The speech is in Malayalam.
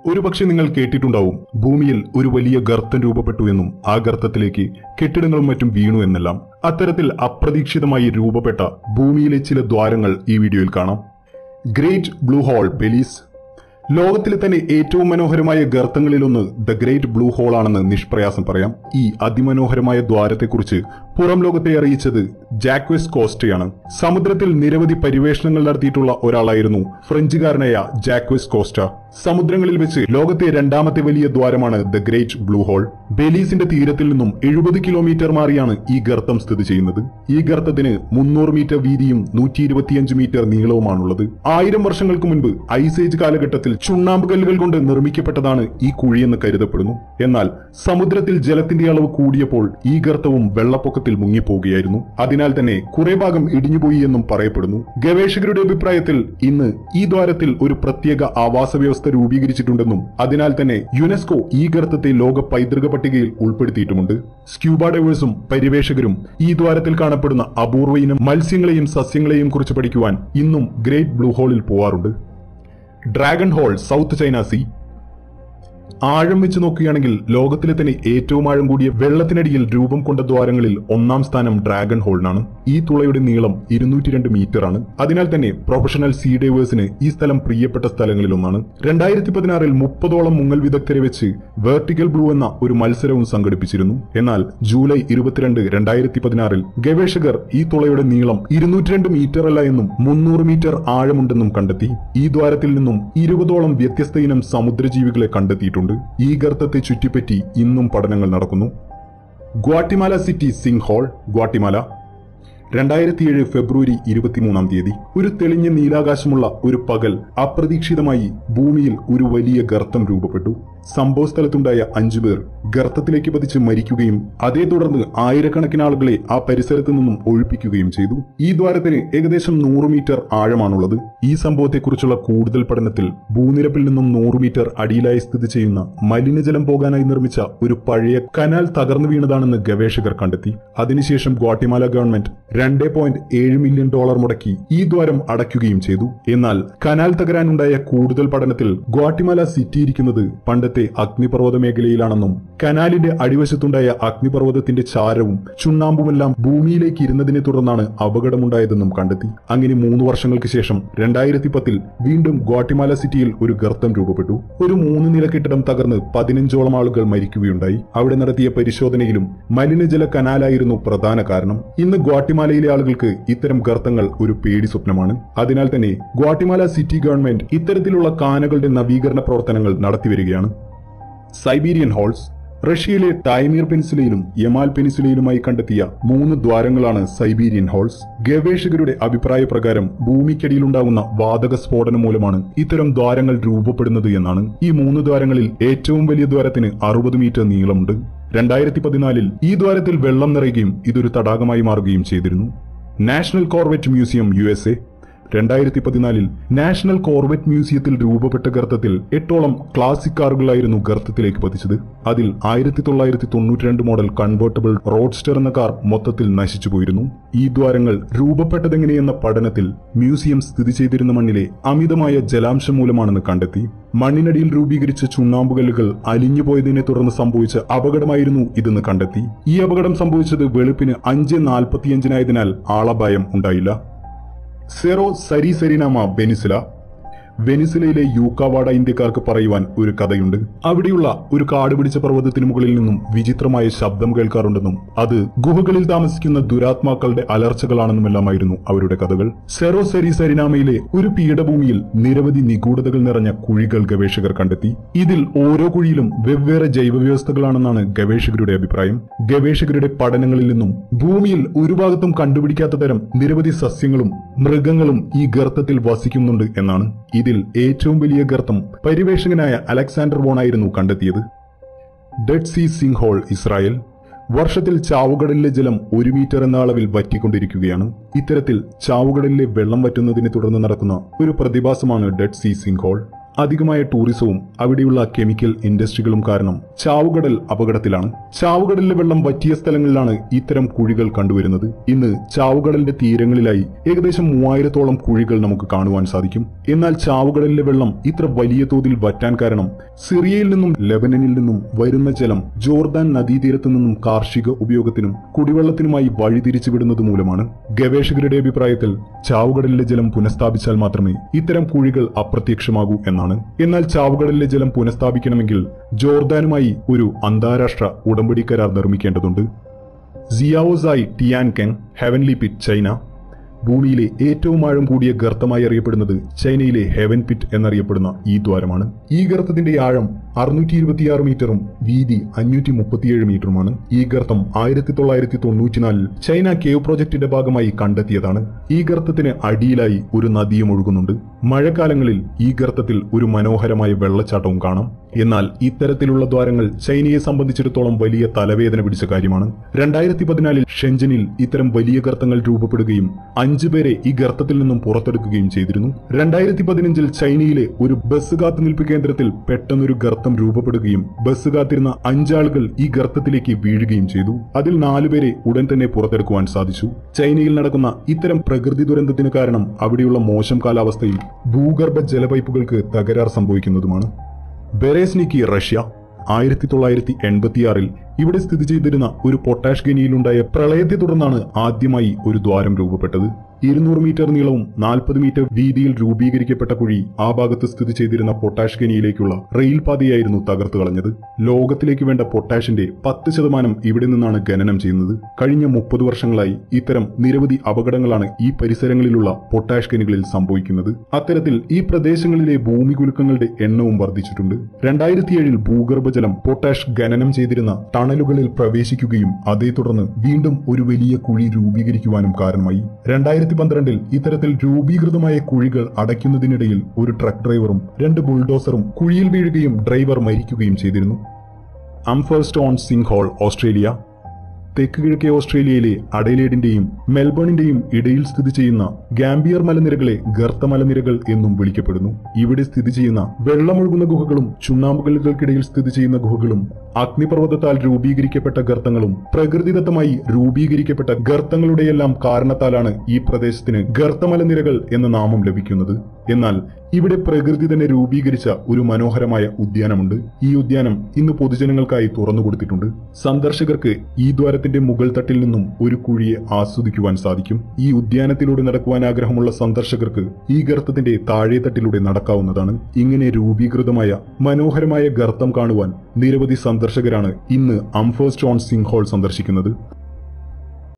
ഒരുപക്ഷെ നിങ്ങൾ കേട്ടിട്ടുണ്ടാവും ഭൂമിയിൽ ഒരു വലിയ ഗർത്തം രൂപപ്പെട്ടു എന്നും ആ ഗർത്തത്തിലേക്ക് കെട്ടിടങ്ങളും മറ്റും വീണു എന്നെല്ലാം അത്തരത്തിൽ അപ്രതീക്ഷിതമായി രൂപപ്പെട്ട ഭൂമിയിലെ ചില ദ്വാരങ്ങൾ ഈ വീഡിയോയിൽ കാണാം ഗ്രേറ്റ് ബ്ലൂ ഹോൾ ബെലീസ് ലോകത്തിലെ തന്നെ ഏറ്റവും മനോഹരമായ ഗർത്തങ്ങളിലൊന്ന് ദ ഗ്രേറ്റ് ബ്ലൂ ഹോൾ ആണെന്ന് നിഷ്പ്രയാസം പറയാം ഈ അതിമനോഹരമായ ദ്വാരത്തെക്കുറിച്ച് പുറം ലോകത്തെ അറിയിച്ചത് ജാക്വസ് കോസ്റ്റയാണ് സമുദ്രത്തിൽ നിരവധി പര്യവേഷണങ്ങൾ നടത്തിയിട്ടുള്ള ഒരാളായിരുന്നു ഫ്രഞ്ചുകാരനായ ജാക്വസ് കോസ്റ്റ സമുദ്രങ്ങളിൽ വെച്ച് ലോകത്തെ രണ്ടാമത്തെ വലിയ ദ്വാരമാണ് ദ ഗ്രേറ്റ് ബ്ലൂ ഹോൾ ബെലീസിന്റെ തീരത്തിൽ നിന്നും എഴുപത് കിലോമീറ്റർ മാറിയാണ് ഈ ഗർത്തം സ്ഥിതി ചെയ്യുന്നത് ഈ ഗർത്തത്തിന് മുന്നൂറ് മീറ്റർ വീതിയും നൂറ്റി ഇരുപത്തിയഞ്ച് മീറ്റർ നീളവുമാണുള്ളത് ആയിരം വർഷങ്ങൾക്ക് മുൻപ് ഐസ് ഏജ് കാലഘട്ടത്തിൽ ചുണ്ണാമ്പ് കല്ലുകൾ കൊണ്ട് നിർമ്മിക്കപ്പെട്ടതാണ് ഈ കുഴിയെന്ന് കരുതപ്പെടുന്നു എന്നാൽ സമുദ്രത്തിൽ ജലത്തിന്റെ അളവ് കൂടിയപ്പോൾ ഈ ഗർത്തവും വെള്ളപ്പൊക്കത്തിൽ മുങ്ങിപ്പോവുകയായിരുന്നു അതിനാൽ തന്നെ കുറെ ഭാഗം ഇടിഞ്ഞുപോയി എന്നും പറയപ്പെടുന്നു ഗവേഷകരുടെ അഭിപ്രായത്തിൽ ഇന്ന് ഈ ദ്വാരത്തിൽ ഒരു പ്രത്യേക ആവാസ വ്യവസ്ഥ രൂപീകരിച്ചിട്ടുണ്ടെന്നും അതിനാൽ തന്നെ യുനെസ്കോ ഈ ഗർത്തത്തെ ലോക പൈതൃക പട്ടികയിൽ ഉൾപ്പെടുത്തിയിട്ടുമുണ്ട് സ്ക്യൂബ ഡൈവേഴ്സും പര്യവേഷകരും ഈ ദ്വാരത്തിൽ കാണപ്പെടുന്ന അപൂർവ ഇനം മത്സ്യങ്ങളെയും സസ്യങ്ങളെയും കുറിച്ച് പഠിക്കുവാൻ ഇന്നും ഗ്രേറ്റ് ബ്ലൂ ഹോളിൽ പോവാറുണ്ട് dragon hole south China sea ആഴം വെച്ച് നോക്കുകയാണെങ്കിൽ ലോകത്തിലെ തന്നെ ഏറ്റവും ആഴം കൂടിയ വെള്ളത്തിനടിയിൽ രൂപം കൊണ്ട ദ്വാരങ്ങളിൽ ഒന്നാം സ്ഥാനം ഡ്രാഗൺ ഹോളിനാണ് ഈ തുളയുടെ നീളം ഇരുന്നൂറ്റി രണ്ട് മീറ്റർ ആണ് അതിനാൽ തന്നെ പ്രൊഫഷണൽ സീ ഡൈവേഴ്സിന് ഈ സ്ഥലം പ്രിയപ്പെട്ട സ്ഥലങ്ങളിലൊന്നാണ് രണ്ടായിരത്തി പതിനാറിൽ മുപ്പതോളം മുങ്ങൽ വിദഗ്ധരെ വെച്ച് വെർട്ടിക്കൽ ബ്ലൂ എന്ന ഒരു മത്സരവും സംഘടിപ്പിച്ചിരുന്നു എന്നാൽ ജൂലൈ ഇരുപത്തിരണ്ട് രണ്ടായിരത്തി പതിനാറിൽ ഗവേഷകർ ഈ തുളയുടെ നീളം ഇരുന്നൂറ്റി രണ്ട് മീറ്റർ അല്ല എന്നും മുന്നൂറ് മീറ്റർ ആഴമുണ്ടെന്നും കണ്ടെത്തി ഈ ദ്വാരത്തിൽ നിന്നും ഇരുപതോളം വ്യത്യസ്ത ഇനം സമുദ്രജീവികളെ കണ്ടെത്തിയിട്ടുണ്ട് ഈ ഗർത്തത്തെ ചുറ്റിപ്പറ്റി ഇന്നും പഠനങ്ങൾ നടക്കുന്നു Guatemala city sinkhole Guatemala രണ്ടായിരത്തി ഏഴ് ഫെബ്രുവരി ഇരുപത്തിമൂന്നാം തീയതി ഒരു തെളിഞ്ഞ നീലാകാശമുള്ള ഒരു പകൽ അപ്രതീക്ഷിതമായി ഭൂമിയിൽ ഒരു വലിയ ഗർത്തം രൂപപ്പെട്ടു സംഭവ സ്ഥലത്തുണ്ടായ അഞ്ചുപേർ ഗർത്തത്തിലേക്ക് പതിച്ച് മരിക്കുകയും അതേ തുടർന്ന് ആയിരക്കണക്കിന് ആളുകളെ ആ പരിസരത്ത് നിന്നും ഒഴിപ്പിക്കുകയും ചെയ്തു ഈ ദ്വാരത്തിന് ഏകദേശം നൂറ് മീറ്റർ ആഴമാണുള്ളത് ഈ സംഭവത്തെക്കുറിച്ചുള്ള കൂടുതൽ പഠനത്തിൽ ഭൂനിരപ്പിൽ നിന്നും നൂറ് മീറ്റർ അടിയിലായി സ്ഥിതി ചെയ്യുന്ന മലിനജലം പോകാനായി നിർമ്മിച്ച ഒരു പഴയ കനാൽ തകർന്നു വീണതാണെന്ന് ഗവേഷകർ കണ്ടെത്തി അതിനുശേഷം ഗ്വാട്ടിമാല ഗവൺമെന്റ് രണ്ട് പോയിന്റ് ഏഴ് മില്യൺ ഡോളർ മുടക്കി ഈ ദ്വാരം അടയ്ക്കുകയും ചെയ്തു എന്നാൽ കനാൽ തകരാനുണ്ടായ കൂടുതൽ പഠനത്തിൽ ഗ്വാട്ടിമാല സിറ്റി ഇരിക്കുന്നത് പണ്ടത്തെ അഗ്നിപർവ്വത മേഖലയിലാണെന്നും കനാലിന്റെ അടിവശത്തുണ്ടായ അഗ്നിപർവ്വതത്തിന്റെ ചാരവും ചുണ്ണാമ്പുമെല്ലാം ഭൂമിയിലേക്ക് ഇരുന്നതിനെ തുടർന്നാണ് അപകടമുണ്ടായതെന്നും കണ്ടെത്തി അങ്ങനെ മൂന്ന് വർഷങ്ങൾക്ക് ശേഷം രണ്ടായിരത്തി പത്തിൽ വീണ്ടും ഗ്വാട്ടിമാല സിറ്റിയിൽ ഒരു ഗർത്തം രൂപപ്പെട്ടു ഒരു മൂന്ന് നില കെട്ടിടം തകർന്ന് പതിനഞ്ചോളം ആളുകൾ മരിക്കുകയുണ്ടായി അവിടെ നടത്തിയ പരിശോധനയിലും മലിനജല കനാലായിരുന്നു പ്രധാന കാരണം ഇന്ന് ഗ്വാട്ടിമാലയിലെ ആളുകൾക്ക് ഇത്തരം ഗർത്തങ്ങൾ ഒരു പേടി സ്വപ്നമാണ് അതിനാൽ തന്നെ ഗ്വാട്ടിമാല സിറ്റി ഗവൺമെന്റ് ഇത്തരത്തിലുള്ള കാനകളുടെ നവീകരണ പ്രവർത്തനങ്ങൾ നടത്തിവരികയാണ് സൈബീരിയൻ ഹോൾസ് റഷ്യയിലെ ടൈമീർ പെനിസുലയിലും യമാൽ പെനിസുലയിലുമായി കണ്ടെത്തിയ മൂന്ന് ദ്വാരങ്ങളാണ് സൈബീരിയൻ ഹോൾസ് ഗവേഷകരുടെ അഭിപ്രായ പ്രകാരം ഭൂമിക്കടിയിലുണ്ടാകുന്ന വാതക സ്ഫോടനം മൂലമാണ് ഇത്തരം ദ്വാരങ്ങൾ രൂപപ്പെടുന്നത് എന്നാണ് ഈ മൂന്ന് ദ്വാരങ്ങളിൽ ഏറ്റവും വലിയ ദ്വാരത്തിന് അറുപത് മീറ്റർ നീളമുണ്ട് രണ്ടായിരത്തി പതിനാലിൽ ഈ ദ്വാരത്തിൽ വെള്ളം നിറയുകയും ഇതൊരു തടാകമായി മാറുകയും ചെയ്തിരുന്നു national corvette museum U S A രണ്ടായിരത്തി പതിനാലിൽ നാഷണൽ കോർവെറ്റ് മ്യൂസിയത്തിൽ രൂപപ്പെട്ട ഗർത്തത്തിൽ എട്ടോളം ക്ലാസിക് കാറുകളായിരുന്നു ഗർത്തത്തിലേക്ക് പതിച്ചത് അതിൽ ആയിരത്തി തൊള്ളായിരത്തി തൊണ്ണൂറ്റി രണ്ട് മോഡൽ കൺവേർട്ടബിൾ റോഡ്സ്റ്റർ എന്ന കാർ മൊത്തത്തിൽ നശിച്ചുപോയിരുന്നു ഈ ദ്വാരങ്ങൾ രൂപപ്പെട്ടതെങ്ങനെയെന്ന പഠനത്തിൽ മ്യൂസിയം സ്ഥിതി ചെയ്തിരുന്ന മണ്ണിലെ അമിതമായ ജലാംശം മൂലമാണെന്ന് കണ്ടെത്തി മണ്ണിനടിയിൽ രൂപീകരിച്ച ചുണ്ണാമ്പുകല്ലുകൾ അലിഞ്ഞുപോയതിനെ തുടർന്ന് സംഭവിച്ച അപകടമായിരുന്നു ഇതെന്ന് കണ്ടെത്തി ഈ അപകടം സംഭവിച്ചത് വെളുപ്പിന് അഞ്ച് നാൽപ്പത്തിയഞ്ചിനായതിനാൽ ആളപായം ഉണ്ടായില്ല സെറോ സരി സെരിനാമ വെനിസുല വെനിസുലയിലെ യൂക്കാവാഡ ഇന്ത്യക്കാർക്ക് പറയുവാൻ ഒരു കഥയുണ്ട് അവിടെയുള്ള ഒരു കാട് പിടിച്ച പർവ്വതത്തിന് മുകളിൽ നിന്നും വിചിത്രമായ ശബ്ദം കേൾക്കാറുണ്ടെന്നും അത് ഗുഹകളിൽ താമസിക്കുന്ന ദുരാത്മാക്കളുടെ അലർച്ചകളാണെന്നുമെല്ലാമായിരുന്നു അവരുടെ കഥകൾ സെറോ സെരി സരിനാമയിലെ ഒരു പീഠഭൂമിയിൽ നിരവധി നിഗൂഢതകൾ നിറഞ്ഞ കുഴികൾ ഗവേഷകർ കണ്ടെത്തി ഇതിൽ ഓരോ കുഴിയിലും വെവ്വേറെ ജൈവവ്യവസ്ഥകളാണെന്നാണ് ഗവേഷകരുടെ അഭിപ്രായം ഗവേഷകരുടെ പഠനങ്ങളിൽ നിന്നും ഭൂമിയിൽ ഒരു ഭാഗത്തും കണ്ടുപിടിക്കാത്ത തരം നിരവധി സസ്യങ്ങളും മൃഗങ്ങളും ഈ ഗർത്തത്തിൽ വസിക്കുന്നുണ്ട് എന്നാണ് ഇതിൽ ഏറ്റവും വലിയ ഗർത്തം പര്യവേഷകനായ അലക്സാണ്ടർ വോണായിരുന്നു കണ്ടെത്തിയത് dead sea sinkhole Israel വർഷത്തിൽ ചാവുകടലിലെ ജലം ഒരു മീറ്റർ എന്ന അളവിൽ വറ്റിക്കൊണ്ടിരിക്കുകയാണ് ഇത്തരത്തിൽ ചാവുകടലിലെ വെള്ളം വറ്റുന്നതിനെ തുടർന്ന് നടക്കുന്ന ഒരു പ്രതിഭാസമാണ് ഡെഡ് സീ സിംഗ് ഹോൾ അധികമായ ടൂറിസവും അവിടെയുള്ള കെമിക്കൽ ഇൻഡസ്ട്രികളും കാരണം ചാവുകടൽ അപകടത്തിലാണ് ചാവുകടലിലെ വെള്ളം വറ്റിയ സ്ഥലങ്ങളിലാണ് ഇത്തരം കുഴികൾ കണ്ടുവരുന്നത് ഇന്ന് ചാവുകടലിന്റെ തീരങ്ങളിലായി ഏകദേശം മൂവായിരത്തോളം കുഴികൾ നമുക്ക് കാണുവാൻ സാധിക്കും എന്നാൽ ചാവുകടലിലെ വെള്ളം ഇത്ര വലിയ തോതിൽ വറ്റാൻ കാരണം സിറിയയിൽ നിന്നും ലെബനനിൽ നിന്നും വരുന്ന ജലം ജോർദാൻ നദീതീരത്തു നിന്നും കാർഷിക ഉപയോഗത്തിനും കുടിവെള്ളത്തിനുമായി വഴിതിരിച്ചു വിടുന്നത് മൂലമാണ് ഗവേഷകരുടെ അഭിപ്രായത്തിൽ ചാവുകടലിലെ ജലം പുനഃസ്ഥാപിച്ചാൽ മാത്രമേ ഇത്തരം കുഴികൾ അപ്രത്യക്ഷമാകൂ എന്നാണ് എന്നാൽ ചാവുകടലിലെ ജലം പുനഃസ്ഥാപിക്കണമെങ്കിൽ ജോർദാനുമായി ഒരു അന്താരാഷ്ട്ര ഉടമ്പടി കരാർ നിർമ്മിക്കേണ്ടതുണ്ട് Xiaozhai tiankeng heavenly pit China ഭൂമിയിലെ ഏറ്റവും ആഴം കൂടിയ ഗർത്തമായി അറിയപ്പെടുന്നത് ചൈനയിലെ ഹെവൻ പിറ്റ് എന്നറിയപ്പെടുന്ന ഈ ദ്വാരമാണ് ഈ ഗർത്തത്തിന്റെ ആഴം അറുന്നൂറ്റി ഇരുപത്തിയാറ് മീറ്ററും വീതി അഞ്ഞൂറ്റി മുപ്പത്തിയേഴ് മീറ്ററുമാണ് ഈ ഗർത്തം ആയിരത്തി തൊള്ളായിരത്തി തൊണ്ണൂറ്റിനാലിൽ ചൈന കേവ് പ്രോജക്ടിന്റെ ഭാഗമായി കണ്ടെത്തിയതാണ് ഈ ഗർത്തത്തിന് അടിയിലായി ഒരു നദിയും ഒഴുകുന്നുണ്ട് മഴക്കാലങ്ങളിൽ ഈ ഗർത്തത്തിൽ ഒരു മനോഹരമായ വെള്ളച്ചാട്ടവും കാണാം എന്നാൽ ഇത്തരത്തിലുള്ള ദ്വാരങ്ങൾ ചൈനയെ സംബന്ധിച്ചിടത്തോളം വലിയ തലവേദന പിടിച്ച കാര്യമാണ് രണ്ടായിരത്തി പതിനാലിൽ ഷെഞ്ചനിൽ ഇത്തരം വലിയ ഗർത്തങ്ങൾ രൂപപ്പെടുകയും അഞ്ചുപേരെ ഈ ഗർത്തത്തിൽ നിന്നും പുറത്തെടുക്കുകയും ചെയ്തിരുന്നു രണ്ടായിരത്തി പതിനഞ്ചിൽ ചൈനയിലെ ഒരു ബസ് കാത്തുനിൽപ്പ് കേന്ദ്രത്തിൽ പെട്ടെന്നൊരു ഗർത്തം രൂപപ്പെടുകയും ബസ് കാത്തിരുന്ന അഞ്ചാളുകൾ ഈ ഗർത്തത്തിലേക്ക് വീഴുകയും ചെയ്തു അതിൽ നാലുപേരെ ഉടൻ തന്നെ പുറത്തെടുക്കുവാൻ സാധിച്ചു ചൈനയിൽ നടക്കുന്ന ഇത്തരം പ്രകൃതി ദുരന്തത്തിന് കാരണം അവിടെയുള്ള മോശം കാലാവസ്ഥയും ഭൂഗർഭ ജലപൈപ്പുകൾക്ക് തകരാർ സംഭവിക്കുന്നതുമാണ് ബെറേസ്നിക്കി റഷ്യ ആയിരത്തി തൊള്ളായിരത്തി എൺപത്തിയാറിൽ ഇവിടെ സ്ഥിതി ചെയ്തിരുന്ന ഒരു പൊട്ടാഷ് ഖനിയിലുണ്ടായ പ്രളയത്തെ തുടർന്നാണ് ആദ്യമായി ഒരു ദ്വാരം രൂപപ്പെട്ടത് ഇരുന്നൂറ് മീറ്റർ നീളവും നാൽപ്പത് മീറ്റർ വീതിയിൽ രൂപീകരിക്കപ്പെട്ട കുഴി ആ ഭാഗത്ത് സ്ഥിതി ചെയ്തിരുന്ന പൊട്ടാഷ് ഖനിയിലേക്കുള്ള റെയിൽ പാതയായിരുന്നു തകർത്തു കളഞ്ഞത് ലോകത്തിലേക്ക് വേണ്ട പൊട്ടാഷിന്റെ പത്ത് ശതമാനം ഇവിടെ നിന്നാണ് ഖനനം ചെയ്യുന്നത് കഴിഞ്ഞ മുപ്പത് വർഷങ്ങളായി ഇത്തരം നിരവധി അപകടങ്ങളാണ് ഈ പരിസരങ്ങളിലുള്ള പൊട്ടാഷ് ഖനികളിൽ സംഭവിക്കുന്നത് അത്തരത്തിൽ ഈ പ്രദേശങ്ങളിലെ ഭൂമികുലുക്കങ്ങളുടെ എണ്ണവും വർദ്ധിച്ചിട്ടുണ്ട് രണ്ടായിരത്തി ഏഴിൽ ഭൂഗർഭജലം പൊട്ടാഷ് ഖനനം ചെയ്തിരുന്ന ടണലുകളിൽ പ്രവേശിക്കുകയും അതേ തുടർന്ന് വീണ്ടും ഒരു വലിയ കുഴി രൂപീകരിക്കുവാനും കാരണമായി രണ്ടായിരത്തി പന്ത്രണ്ടിൽ ഇത്തരത്തിൽ രൂപീകൃതമായ കുഴികൾ അടയ്ക്കുന്നതിനിടയിൽ ഒരു ട്രക്ക് ഡ്രൈവറും രണ്ട് ബുൾഡോസറും കുഴിയിൽ വീഴുകയും ഡ്രൈവർ മരിക്കുകയും ചെയ്തിരുന്നു അംഫേഴ്സ്റ്റോൺ സിംഗ് ഹോൾ ഓസ്ട്രേലിയ തെക്ക് കിഴക്കേ ഓസ്ട്രേലിയയിലെ അഡൈലേഡിന്റെയും മെൽബണിന്റെയും ഇടയിൽ സ്ഥിതി ചെയ്യുന്ന ഗാംബിയർ മലനിരകളെ ഗർത്ത മലനിരകൾ എന്നും വിളിക്കപ്പെടുന്നു ഇവിടെ സ്ഥിതി ചെയ്യുന്ന വെള്ളമൊഴുകുന്ന ഗുഹകളും ചുണ്ണാമ്പുകല്ലുകൾക്കിടയിൽ സ്ഥിതി ചെയ്യുന്ന ഗുഹകളും അഗ്നിപർവ്വതത്താൽ രൂപീകരിക്കപ്പെട്ട ഗർത്തങ്ങളും പ്രകൃതിദത്തമായി രൂപീകരിക്കപ്പെട്ട ഗർത്തങ്ങളുടെയെല്ലാം കാരണത്താലാണ് ഈ പ്രദേശത്തിന് ഗർത്തമലനിരകൾ എന്ന നാമം ലഭിക്കുന്നത് എന്നാൽ ഇവിടെ പ്രകൃതി തന്നെ രൂപീകരിച്ച ഒരു മനോഹരമായ ഉദ്യാനമുണ്ട് ഈ ഉദ്യാനം ഇന്ന് പൊതുജനങ്ങൾക്കായി തുറന്നു കൊടുത്തിട്ടുണ്ട് സന്ദർശകർക്ക് ഈ ദ്വാരത്തിന്റെ മുകൾ തട്ടിൽ നിന്നും ഒരു കുഴിയെ ആസ്വദിക്കുവാൻ സാധിക്കും ഈ ഉദ്യാനത്തിലൂടെ നടക്കുവാൻ ആഗ്രഹമുള്ള സന്ദർശകർക്ക് ഈ ഗർത്തത്തിന്റെ താഴെ തട്ടിലൂടെ നടക്കാവുന്നതാണ് ഇങ്ങനെ രൂപീകൃതമായ മനോഹരമായ ഗർത്തം കാണുവാൻ നിരവധി സന്ദർശകരാണ് ഇന്ന് അംഫേഴ്സ്റ്റോൺ സിംഗ് ഹോൾ സന്ദർശിക്കുന്നത്